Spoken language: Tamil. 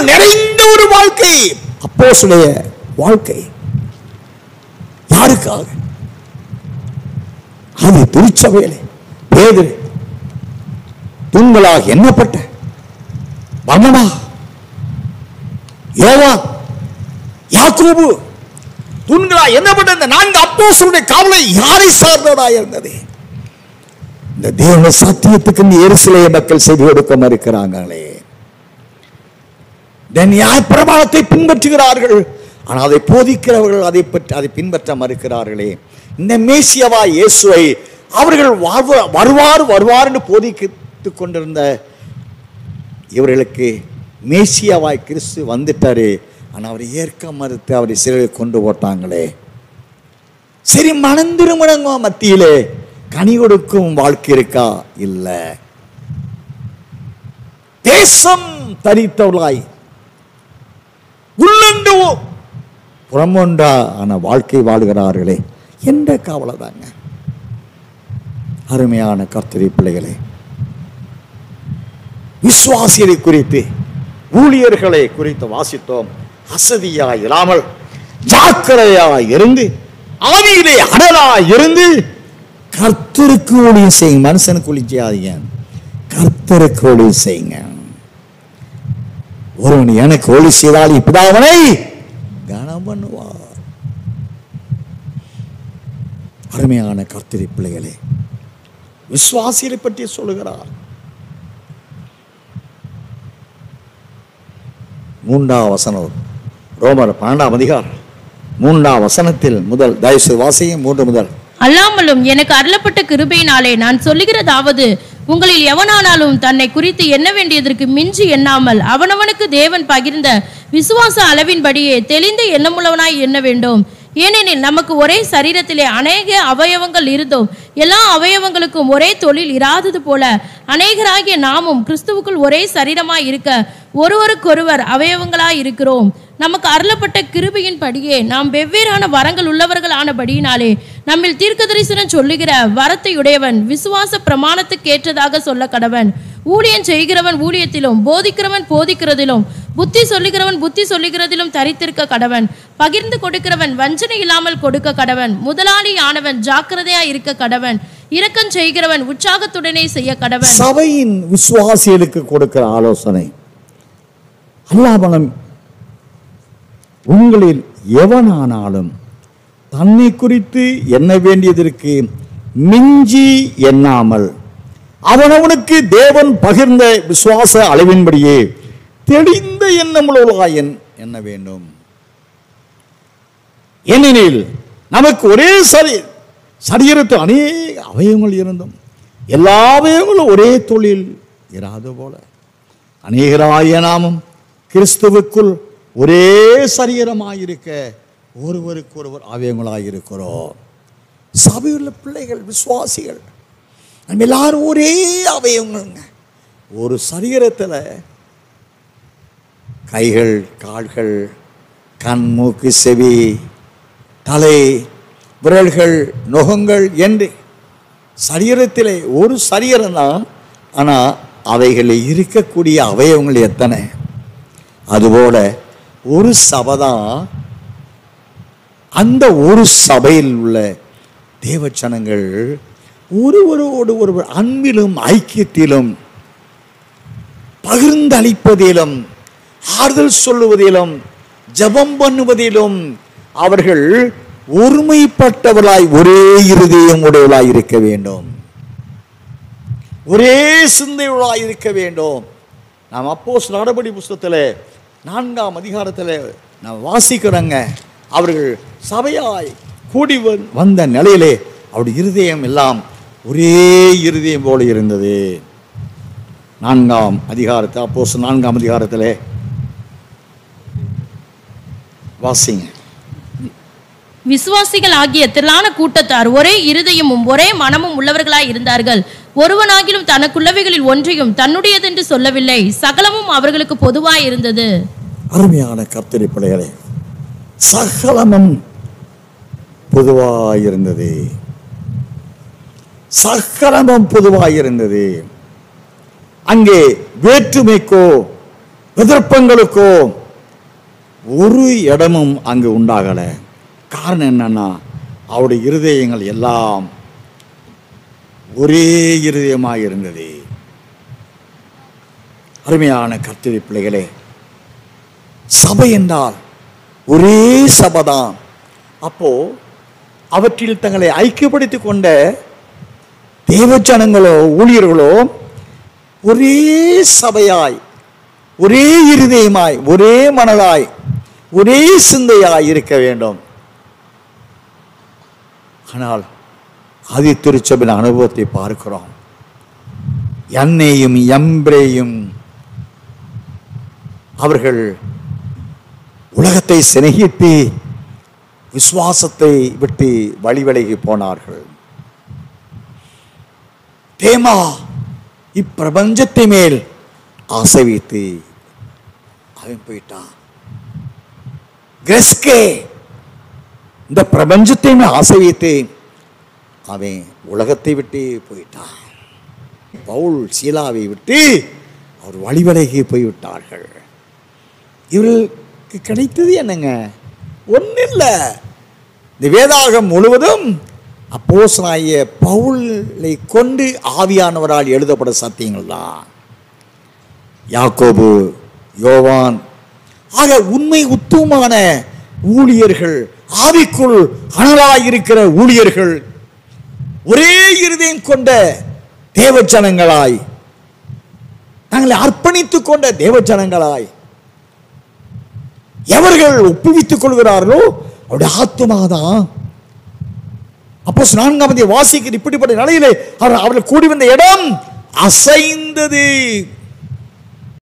கிருபைகள் நிறைந்த ஒரு வாழ்க்கை அப்போஸ்தலருடைய வாழ்க்கை யாருக்காக அது திருச்சபையிலே பேதுரு தூண்களாக எண்ணப்பட்ட பர்னபா யோவான் யாக்கோபு தூண்களா எண்ணப்பட்ட இந்த நான்கு அப்போஸ்தலருடைய காவலை யாரை சார்ந்தவரா இருந்தது இந்த தேவ சத்தியத்துக்கு இந்த எருசலேய மக்கள் செய்து கொடுக்க மறுக்கிறாங்களே இந்த நியாய பிரமாணத்தை பின்பற்றுகிறார்கள் ஆனால் அதை போதிக்கிறவர்கள் அதை பற்றி அதை பின்பற்ற மறுக்கிறார்களே இந்த மேசியவா இயேசுவை அவர்கள் வாழ்வ- வருவார் வருவார் என்று போதித்துக் கொண்டிருந்த இவர்களுக்கு மேசியாவாய் கிறிஸ்து வந்துட்டாரு ஆனால் அவரை ஏற்க மறுத்து அவரை சிறையில் கொண்டு போட்டாங்களே சரி மணந்திருமணங்க மத்தியிலே கனி கொடுக்கும் வாழ்க்கை இருக்கா இல்ல தேசம் தரித்தவளாய் உள்ளண்டு புறமொன்றா ஆன வாழ்க்கை வாழ்கிறார்களே என்ற கவலை தாங்க அருமையான கர்த்தரி பிள்ளைகளே விசுவாசிகளை குறித்து ஊழியர்களை குறித்து வாசித்தோம் அசதியாய் இராமல் ஜாக்கிரதையாய் இருந்து ஆவியிலே அனலாய் இருந்து கர்த்தருக்கு ஊழியம் செய்யுங்க மனுஷனுக்கு ஊழியம் செய்யாதீங்க கர்த்தருக்கு ஊழியம் செய்யுங்க ஒருவன் எனக்கு ஒளி செய்தால் பிதாவனை கனம் பண்ணுவார் அருமையான கர்த்தரி பிள்ளைகளே விசுவாசிகளை பற்றி சொல்லுகிறார் மூன்றாம் வசனம் ரோமர் பன்னெண்டாம் அதிகாரம் மூன்றாம் வசனத்தில் முதல் தயவுசெய்து வாசியும் மூன்று முதல் அல்லாமலும் எனக்கு அருளப்பட்ட கிருபையினாலே நான் சொல்லுகிறதாவது உங்களில் எவனானாலும் தன்னை குறித்து எண்ண வேண்டியதற்கு மிஞ்சி எண்ணாமல் அவனவனுக்கு தேவன் பகிர்ந்த விசுவாச அளவின்படியே தெளிந்த எண்ணமுள்ளவனாய் எண்ண வேண்டும் ஏனெனில் நமக்கு ஒரே சரீரத்திலே அநேக அவயவங்கள் இருந்தோம் எல்லா அவயவங்களுக்கும் ஒரே தொழில் இராதது போல அநேகராகிய நாமும் கிறிஸ்துவுக்குள் ஒரே சரீரமாய் இருக்க ஒருவருக்கொருவர் அவயவங்களாய் இருக்கிறோம் நமக்கு அருளப்பட்ட கிருபையின் படியே நாம் வெவ்வேறான வரங்கள் உள்ளவர்கள் ஆனபடியினாலே நம்மில் தீர்க்க தரிசனம் சொல்லுகிற வரத்தை உடையவன் விசுவாச பிரமாணத்துக்கு ஏற்றதாக சொல்ல கடவன் ஊழியம் செய்கிறவன் ஊழியத்திலும் போதிக்கிறவன் போதிக்கிறதிலும் புத்தி சொல்லுகிறவன் புத்தி சொல்லுகிறதிலும் தரித்திருக்க கடவன் பகிர்ந்து கொடுக்கிறவன் வஞ்சனை இல்லாமல் கொடுக்க கடவன் முதலாளி ஆனவன் ஜாக்கிரதையா இருக்க கடவன் இரக்கம் செய்கிறவன் உற்சாகத்துடனே செய்ய கடவன் சபையின் விசுவாசிகளுக்கு கொடுக்கிற ஆலோசனை அல்லாமலம் உங்களில் எவனானாலும் தன்னை குறித்து எண்ண வேண்டியதற்கு மிஞ்சி எண்ணாமல் அவனவனுக்கு தேவன் பகிர்ந்த விசுவாச அளவின்படியே தெளிந்த எண்ணமுள்ளவர்களாய் எண் எண்ண வேண்டும் ஏனெனில் நமக்கு ஒரே சரி சரீரத்தில் அநேக அவயவங்கள் இருந்தும் எல்லா அவயவங்களும் ஒரே தொழில் இராது போல அநேகராய நாமும் கிறிஸ்துவுக்குள் ஒரே சரீரமாயிருக்க ஒருவருக்கு ஒருவர் அவயவங்களாயிருக்கிறோம் சபையுள்ள பிள்ளைகள் விசுவாசிகள் நம்ம எல்லாரும் ஒரே அவயவங்கள்ங்க ஒரு சரீரத்தில் கைகள் கால்கள் கண் மூக்கு செவி தலை விரல்கள் நுகங்கள் என்று சரீரத்திலே ஒரு சரீரம் தான் ஆனால் அவைகளில் இருக்கக்கூடிய அவயவங்கள் எத்தனை அதுபோல ஒரு சபை தான் அந்த ஒரு சபையில் உள்ள தேவச்சனங்கள் ஒருவரோடு ஒருவர் அன்பிலும் ஐக்கியத்திலும் பகிர்ந்தளிப்பதிலும் ஆறுதல் சொல்லுவதிலும் ஜெபம் பண்ணுவதிலும் அவர்கள் ஒருமைப்பட்டவர்களாய் ஒரே இருதயம் உடையவர்களாய் இருக்க வேண்டும் ஒரே சிந்தையுள்ளாய் இருக்க வேண்டும் நாம் அப்போஸ் நடபடி புஸ்தகத்தில் நான்காம் அதிகாரத்தில் நாம் வாசிக்கிறோங்க அவர்கள் சபையாய் கூடி வந்- வந்த நிலையிலே அவருடைய இருதயம் எல்லாம் ஒரே இருதயம் போல இருந்தது நான்காம் அதிகாரத்தை அப்போஸ் நான்காம் அதிகாரத்தில் வாசிங்க விசுவாசிகள் ஆகிய திரளான கூட்டத்தார் ஒரே இருதயமும் ஒரே மனமும் உள்ளவர்களாய் இருந்தார்கள் ஒருவனாகிலும் தனக்குள்ளவைகளில் ஒன்றையும் தன்னுடையதென்று சொல்லவில்லை சகலமும் அவர்களுக்கு பொதுவாய் இருந்தது அருமையான கர்த்தரி பிள்ளைகளே சகலமும் பொதுவாயிருந்தது சகலமும் பொதுவாயிருந்தது அங்கே வேற்றுமைக்கோ விதர்ப்பங்களுக்கோ ஒரு இடமும் அங்கு உண்டாகலை காரணம் என்னன்னா அவருடைய இருதயங்கள் எல்லாம் ஒரே இருதயமாக இருந்தது அருமையான கர்த்தரி பிள்ளைகளே சபை என்றால் ஒரே சபைதான் அப்போ அவற்றில் தங்களை ஐக்கியப்படுத்திக் கொண்ட தேவஜனங்களோ ஊழியர்களோ ஒரே சபையாய் ஒரே இருதயமாய் ஒரே மனதாய் ஒரே சிந்தையாய் இருக்க வேண்டும் ஆனால் ஆதி திருச்சபையின் அனுபவத்தை பார்க்கிறோம் என்னையும் எம்பிரேயும் அவர்கள் உலகத்தை சிநேகித்து விசுவாசத்தை விட்டு வழிவிலகி போனார்கள் தேமா இப்பிரபஞ்சத்தை மேல் ஆசை வைத்து அவன் போயிட்டான் கிரெஸ்கே இந்த பிரபஞ்சத்தை மேல் ஆசை வைத்து அவன் உலகத்தை விட்டு போயிட்டான் பவுல் சீலாவை விட்டு அவர் வழிவிலகி போய்விட்டார்கள் இவர்களுக்கு கிடைத்தது என்னங்க ஒன்றும் இல்லை இந்த வேதாகம் முழுவதும் அப்போஸ்தலனாகிய பவுலை கொண்டு ஆவியானவரால் எழுதப்பட சத்தியங்கள் தான் யாக்கோபு யோவான் ஆக உண்மை உத்துவமான ஊழியர்கள் ஆவிக்குள் அனலாயிருக்கிற ஊழியர்கள் ஒரே இருதயம் கொண்ட தேவஜனங்களாய் தங்களை அர்ப்பணித்துக் கொண்ட தேவஜனங்களாய் எவர்கள் ஒப்புவித்துக் கொள்கிறார்களோ அவருடைய ஆத்மாதான் அப்போ நான்காம் வாசிக்கிற இப்படிப்பட்ட நிலையிலே அவர் அவர்கள் கூடி வந்த இடம் அசைந்தது